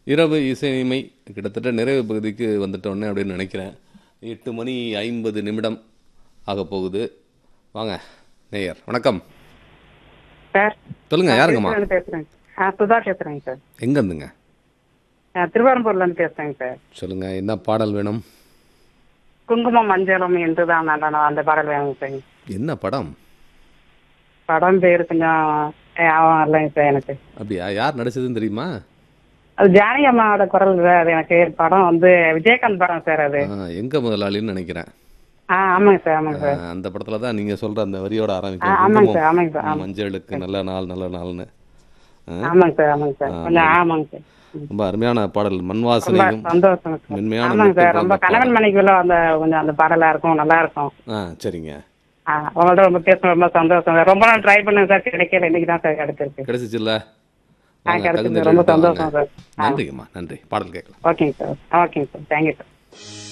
இரவு இசைமை கிட்டத்தட்ட நிறைவு பகுதிக்கு வந்துட்டோன்னே அப்படின்னு நினைக்கிறேன் எட்டு மணி ஐம்பது நிமிடம் ஆக போகுது வாங்க நேயர் வணக்கம் சார் சொல்லுங்க யாருங்கம்மா திருப்பூர்ல இருந்து பேசுறேங்க ஆ சுதா பேசுறேங்க சார் எங்க இருந்துங்க ஆ, திருவாரூர்ல இருந்து பேசுறேங்க சார் சொல்லுங்க என்ன பாடல் வேணும் குங்குமம் மஞ்சளும் என்றுதான் நல்ல அந்த பாடல் வேணுங்க சார் என்ன படம் படம் பேர் கொஞ்சம் ஆகும் இல்லைங்க சார் எனக்கு அப்படியா யார் நடிச்சதுன்னு தெரியுமா அது ஜானகி அம்மாவோட குரல் சார் அது எனக்கு படம் வந்து விஜயகாந்த் படம் சார் அது ஆ, எங்க முதலாளின்னு நினைக்கிறேன் ஆ ஆமாங்க சார் ஆமாங்க சார் ஆ, அந்த படத்துல தான் நீங்க சொல்ற அந்த வரியோட ஆ, ஆரம்பிக்கும் ஆமாங்க சார் குங்குமம், ஆமாங்க சார் ஆமாங்க மஞ்சளுக்கு நல்ல நாள் நல்ல நாள்னு ஆ, ஆமாங்க சார் ஆமாங்க சார் கொஞ்சம் ஆமாங்க சார் ரொம்ப அருமையான பாடல் ரொம்ப மண்வாசனையும் சந்தோஷம் சார் மென்மையான ஆமாங்க சார் முத்துக்கள் ரொம்ப அந்த கணவன் மனைக்குள்ள அந்த கொஞ்சம் அந்த பாடலா இருக்கும் நல்லா இருக்கும் ஆ சரிங்க ஆ உங்கள்ட்ட ரொம்ப பேச ரொம்ப சந்தோஷம் சார் ரொம்ப நாள் ட்ரை பண்ணுங்க சார் கிடைக்கல இன்னைக்கு தான் சார் கிடைச்சிருக்கு கிடைச்சிச்சுல்ல ஆ வாங்க, கிடைச்சிருக்கு தகுந்த ரொம்ப எழுத்து சந்தோஷம் வாங்க. சார் ஆ நன்றிங்கம்மா நன்றி பாடல் கேட்கலாம் ஓகேங்க சார் ஓகேங்க சார் தேங்க்யூ சார்